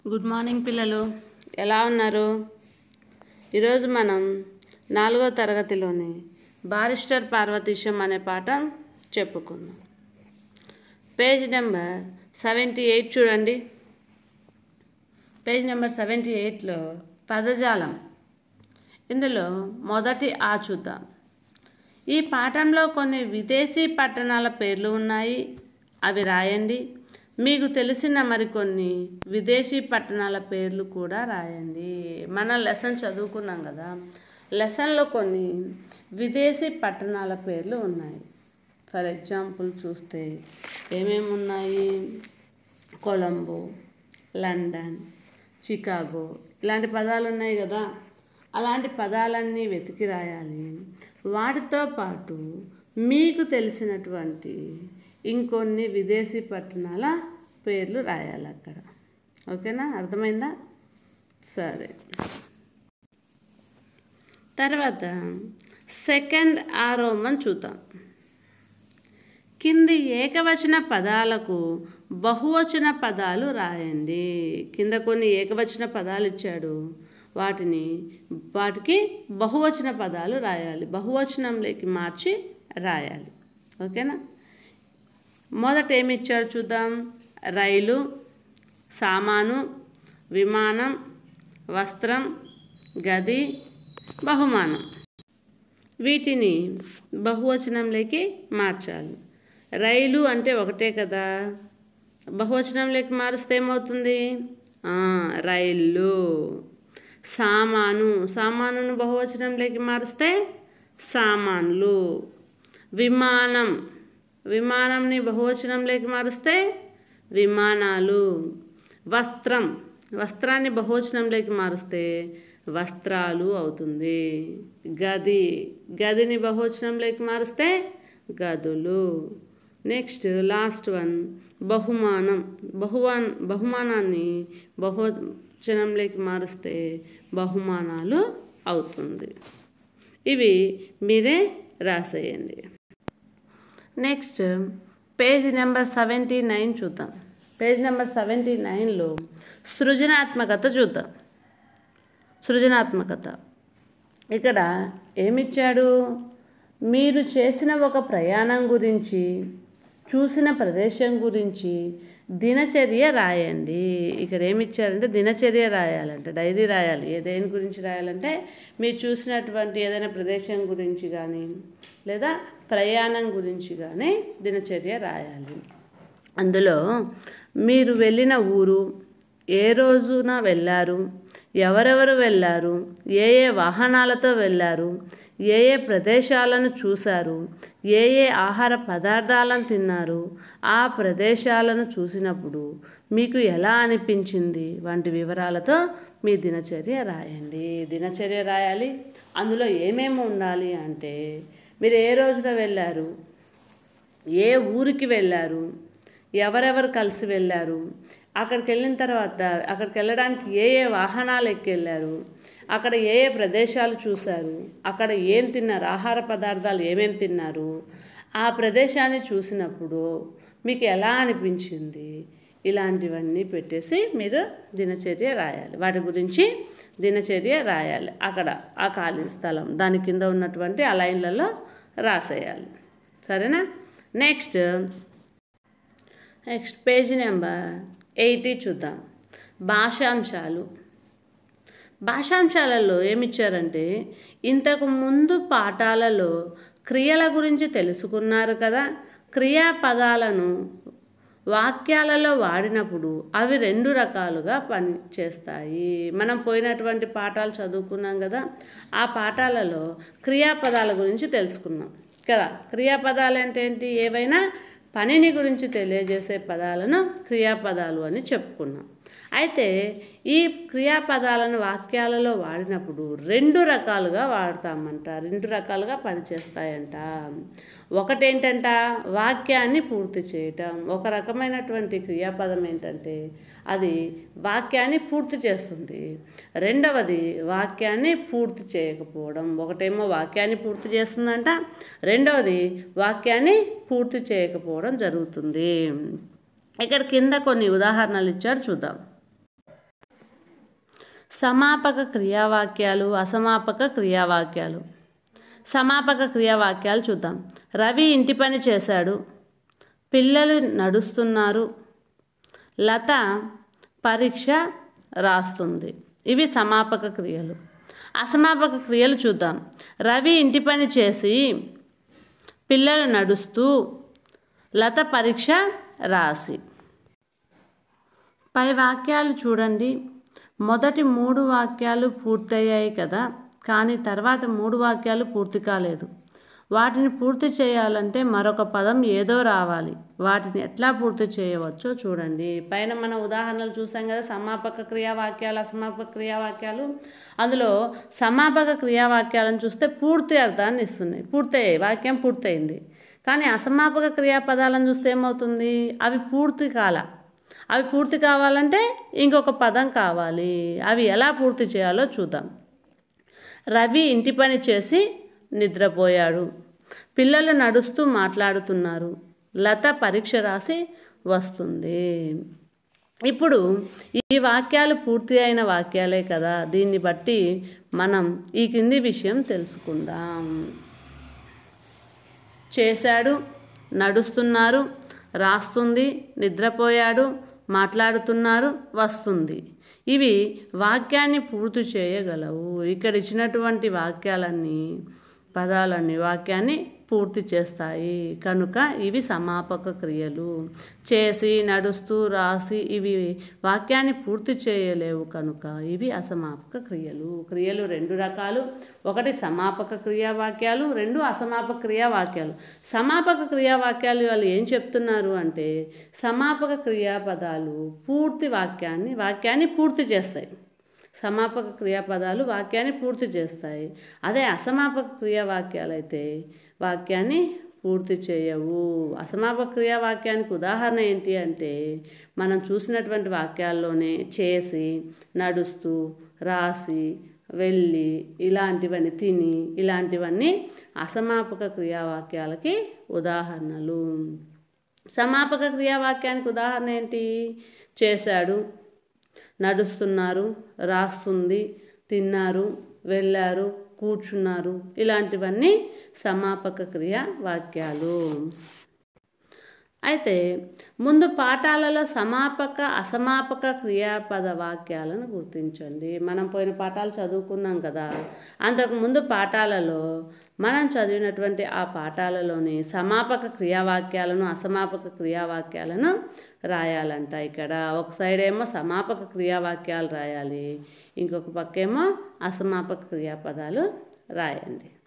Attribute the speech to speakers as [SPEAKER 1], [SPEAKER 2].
[SPEAKER 1] good morning పిల్లలు ఎలా ఉన్నారు ఈరోజు మనం నాలుగో తరగతిలోని బారిస్టర్ పార్వతీశం అనే పాఠం చెప్పుకుందాం పేజ్ నెంబర్ సెవెంటీ ఎయిట్ చూడండి పేజ్ నెంబర్ సెవెంటీ ఎయిట్లో పదజాలం ఇందులో మొదటి ఆ చూద్దాం ఈ పాఠంలో కొన్ని విదేశీ పట్టణాల పేర్లు ఉన్నాయి అవి రాయండి మీకు తెలిసిన మరికొన్ని విదేశీ పట్టణాల పేర్లు కూడా రాయండి మన లెసన్ చదువుకున్నాం కదా లెసన్లో కొన్ని విదేశీ పట్టణాల పేర్లు ఉన్నాయి ఫర్ ఎగ్జాంపుల్ చూస్తే ఏమేమి ఉన్నాయి కొలంబో లండన్ చికాగో ఇలాంటి పదాలు ఉన్నాయి కదా అలాంటి పదాలన్నీ వెతికి రాయాలి వాటితో పాటు మీకు తెలిసినటువంటి ఇంకొన్ని విదేశీ పట్టణాల పేర్లు రాయాలి అక్కడ ఓకేనా అర్థమైందా సరే తర్వాత సెకండ్ ఆరోమన్ చూద్దాం కింది ఏకవచన పదాలకు బహువచన పదాలు రాయండి కింద కొన్ని ఏకవచన పదాలు ఇచ్చాడు వాటిని వాటికి బహువచన పదాలు రాయాలి బహువచనంలోకి మార్చి రాయాలి ఓకేనా మొదట ఏమి ఇచ్చాడు చూద్దాం రైలు సామాను విమానం వస్త్రం గది బహుమానం వీటిని బహువచనంలోకి మార్చాలి రైలు అంటే ఒకటే కదా బహువచనంలోకి మారుస్తే ఏమవుతుంది రైళ్ళు సామాను సామానును బహువచనంలోకి మారుస్తే సామాన్లు విమానం విమానంని బహువచనంలోకి మారుస్తే విమానాలు వస్త్రం వస్త్రాన్ని బహువచనంలోకి మారుస్తే వస్త్రాలు అవుతుంది గది గదిని బహువచనంలోకి మారుస్తే గదులు నెక్స్ట్ లాస్ట్ వన్ బహుమానం బహువాన్ బహుమానాన్ని బహువచనంలోకి మారుస్తే బహుమానాలు అవుతుంది ఇవి మీరే రాసేయండి next page number seventy nine చూద్దాం పేజ్ నెంబర్ సెవెంటీ నైన్లో సృజనాత్మకత చూద్దాం సృజనాత్మకత ఇక్కడ ఏమిచ్చాడు మీరు చేసిన ఒక ప్రయాణం గురించి చూసిన ప్రదేశం గురించి దినచర్య రాయండి ఇక్కడ ఏమి ఇచ్చారంటే దినచర్య రాయాలంటే డైరీ రాయాలి ఏ దేని గురించి రాయాలంటే మీరు చూసినటువంటి ఏదైనా ప్రదేశం గురించి కానీ లేదా ప్రయాణం గురించి కానీ దినచర్య రాయాలి అందులో మీరు వెళ్ళిన ఊరు ఏ రోజున వెళ్ళారు ఎవరెవరు వెళ్ళారు ఏ ఏ వాహనాలతో వెళ్ళారు ఏ ఏ ప్రదేశాలను చూశారు ఏ ఏ ఆహార పదార్థాలను తిన్నారు ఆ ప్రదేశాలను చూసినప్పుడు మీకు ఎలా అనిపించింది వంటి వివరాలతో మీ దినచర్య రాయండి దినచర్య రాయాలి అందులో ఏమేమి ఉండాలి అంటే మీరు ఏ రోజున వెళ్ళారు ఏ ఊరికి వెళ్ళారు ఎవరెవరు కలిసి వెళ్ళారు అక్కడికి వెళ్ళిన తర్వాత అక్కడికి వెళ్ళడానికి ఏ ఏ వాహనాలు ఎక్కి వెళ్ళారు అక్కడ ఏ ఏ ప్రదేశాలు చూశారు అక్కడ ఏం తిన్నారు ఆహార పదార్థాలు ఏమేమి తిన్నారు ఆ ప్రదేశాన్ని చూసినప్పుడు మీకు ఎలా అనిపించింది ఇలాంటివన్నీ పెట్టేసి మీరు దినచర్య రాయాలి వాటి గురించి దినచర్య రాయాలి అక్కడ ఆ ఖాళీ స్థలం దాని కింద ఉన్నటువంటి ఆ లైన్లలో రాసేయాలి సరేనా నెక్స్ట్ నెక్స్ట్ పేజీ నెంబర్ ఎయిటీ చూద్దాం భాషాంశాలు భాషాంశాలలో ఏమిచ్చారంటే ఇంతకు ముందు పాఠాలలో క్రియల గురించి తెలుసుకున్నారు కదా క్రియాపదాలను వాక్యాలలో వాడినప్పుడు అవి రెండు రకాలుగా పని చేస్తాయి మనం పోయినటువంటి పాఠాలు చదువుకున్నాం కదా ఆ పాఠాలలో క్రియాపదాల గురించి తెలుసుకున్నాం కదా క్రియాపదాలు అంటే ఏంటి ఏవైనా పనిని గురించి తెలియజేసే పదాలను క్రియాపదాలు అని చెప్పుకున్నాం అయితే ఈ క్రియాపదాలను వాక్యాలలో వాడినప్పుడు రెండు రకాలుగా వాడతామంట రెండు రకాలుగా పనిచేస్తాయంట ఒకటేంటంట వాక్యాన్ని పూర్తి చేయటం ఒక రకమైనటువంటి క్రియాపదం ఏంటంటే అది వాక్యాన్ని పూర్తి చేస్తుంది రెండవది వాక్యాన్ని పూర్తి చేయకపోవడం ఒకటేమో వాక్యాన్ని పూర్తి చేస్తుందంట రెండవది వాక్యాన్ని పూర్తి చేయకపోవడం జరుగుతుంది ఇక్కడ కింద కొన్ని ఉదాహరణలు ఇచ్చాడు చూద్దాం సమాపక క్రియావాక్యాలు అసమాపక క్రియావాక్యాలు సమాపక క్రియావాక్యాలు చూద్దాం రవి ఇంటి పని చేశాడు పిల్లలు నడుస్తున్నారు లత పరీక్ష రాస్తుంది ఇవి సమాపక క్రియలు అసమాపక క్రియలు చూద్దాం రవి ఇంటి పని చేసి పిల్లలు నడుస్తూ లత పరీక్ష రాసి పై వాక్యాలు చూడండి మొదటి మూడు వాక్యాలు పూర్తయ్యాయి కదా కానీ తర్వాత మూడు వాక్యాలు పూర్తి కాలేదు వాటిని పూర్తి చేయాలంటే మరొక పదం ఏదో రావాలి వాటిని ఎట్లా పూర్తి చేయవచ్చో చూడండి పైన మన ఉదాహరణలు చూసాం కదా సమాపక క్రియావాక్యాలు అసమాపక క్రియావాక్యాలు అందులో సమాపక క్రియావాక్యాలను చూస్తే పూర్తి అర్థాన్ని ఇస్తున్నాయి పూర్తయ్యాయి వాక్యం పూర్తయింది కానీ అసమాపక క్రియాపదాలను చూస్తే ఏమవుతుంది అవి పూర్తి కాల అవి పూర్తి కావాలంటే ఇంకొక పదం కావాలి అవి ఎలా పూర్తి చేయాలో చూద్దాం రవి ఇంటి పని చేసి నిద్రపోయాడు పిల్లలు నడుస్తూ మాట్లాడుతున్నారు లత పరీక్ష రాసి వస్తుంది ఇప్పుడు ఈ వాక్యాలు పూర్తి అయిన వాక్యాలే కదా దీన్ని బట్టి మనం ఈ కింది విషయం తెలుసుకుందాం చేశాడు నడుస్తున్నారు రాస్తుంది నిద్రపోయాడు మాట్లాడుతున్నారు వస్తుంది ఇవి వాక్యాన్ని పూర్తి చేయగలవు ఇక్కడ ఇచ్చినటువంటి వాక్యాలన్నీ పదాలన్నీ వాక్యాన్ని పూర్తి చేస్తాయి కనుక ఇవి సమాపక క్రియలు చేసి నడుస్తూ రాసి ఇవి వాక్యాన్ని పూర్తి చేయలేవు కనుక ఇవి అసమాపక క్రియలు క్రియలు రెండు రకాలు ఒకటి సమాపక క్రియావాక్యాలు రెండు అసమాపక క్రియావాక్యాలు సమాపక క్రియావాక్యాలు వాళ్ళు ఏం చెప్తున్నారు అంటే సమాపక క్రియాపదాలు పూర్తి వాక్యాన్ని వాక్యాన్ని పూర్తి చేస్తాయి సమాపక క్రియాపదాలు వాక్యాన్ని పూర్తి చేస్తాయి అదే అసమాపక క్రియావాక్యాలు అయితే వాక్యాన్ని పూర్తి చేయవు అసమాపక క్రియావాక్యానికి ఉదాహరణ ఏంటి అంటే మనం చూసినటువంటి వాక్యాల్లోనే చేసి నడుస్తూ రాసి వెళ్ళి ఇలాంటివన్నీ తిని ఇలాంటివన్నీ అసమాపక క్రియావాక్యాలకి ఉదాహరణలు సమాపక క్రియావాక్యానికి ఉదాహరణ ఏంటి చేశాడు నడుస్తున్నారు రాస్తుంది తిన్నారు వెళ్ళారు కూర్చున్నారు ఇలాంటివన్నీ సమాపక క్రియ వాక్యాలు అయితే ముందు పాఠాలలో సమాపక అసమాపక క్రియాపద వాక్యాలను గుర్తించండి మనం పోయిన పాఠాలు చదువుకున్నాం కదా అంతకు ముందు పాఠాలలో మనం చదివినటువంటి ఆ పాఠాలలోని సమాపక క్రియావాక్యాలను అసమాపక క్రియావాక్యాలను రాయాలంట ఇక్కడ ఒక సైడ్ ఏమో సమాపక క్రియావాక్యాలు రాయాలి ఇంకొక పక్కేమో అసమాపక క్రియాపదాలు రాయండి